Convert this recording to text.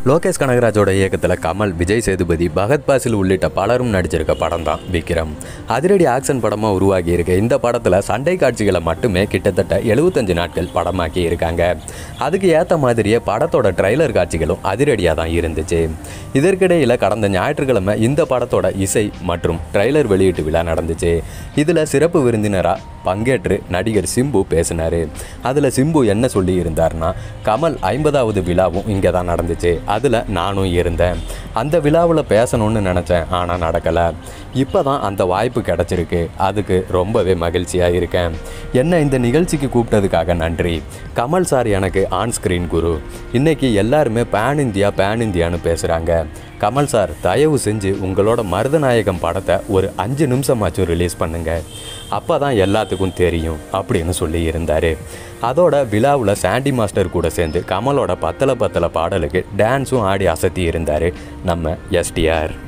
லோகேஷ் கனகராஜோட இயக்கத்தில் கமல் விஜய் சேதுபதி பகத் பாசில் உள்ளிட்ட பலரும் நடிச்சிருக்க படம் தான் விக்ரம் அதிரடி ஆக்ஷன் படமாக உருவாகி இருக்க இந்த படத்தில் சண்டை காட்சிகளை மட்டுமே கிட்டத்தட்ட எழுபத்தஞ்சு நாட்கள் படமாக்கி இருக்காங்க அதுக்கு ஏற்ற மாதிரியே படத்தோட ட்ரைலர் காட்சிகளும் அதிரடியாக தான் இருந்துச்சு இதற்கிடையில் கடந்த ஞாயிற்றுக்கிழமை இந்த படத்தோட இசை மற்றும் ட்ரைலர் வெளியீட்டு விழா நடந்துச்சு இதில் சிறப்பு விருந்தினராக பங்கேற்று நடிகர் சிம்பு பேசினார் அதில் சிம்பு என்ன சொல்லி இருந்தார்னா கமல் ஐம்பதாவது விழாவும் இங்கே தான் நடந்துச்சு அதில் நானும் இருந்தேன் அந்த விழாவில் பேசணும்னு நினச்சேன் ஆனால் நடக்கலை இப்போ தான் அந்த வாய்ப்பு கிடச்சிருக்கு அதுக்கு ரொம்பவே மகிழ்ச்சியாக இருக்கேன் என்ன இந்த நிகழ்ச்சிக்கு கூப்பிட்டதுக்காக நன்றி கமல் சார் எனக்கு ஆன் ஸ்க்ரீன் குரு இன்னைக்கு எல்லாருமே பேன் இந்தியா பேன் இந்தியான்னு பேசுகிறாங்க கமல் சார் தயவு செஞ்சு உங்களோட மருதநாயகம் படத்தை ஒரு அஞ்சு நிமிஷமாச்சும் ரிலீஸ் பண்ணுங்க அப்போ தான் எல்லாத்துக்கும் தெரியும் அப்படின்னு சொல்லி இருந்தார் அதோட விழாவில் சாண்டி மாஸ்டர் கூட சேர்ந்து கமலோட பத்தல பத்தல பாடலுக்கு டான்ஸும் ஆடி அசத்தி இருந்தார் நம்ம எஸ்டிஆர்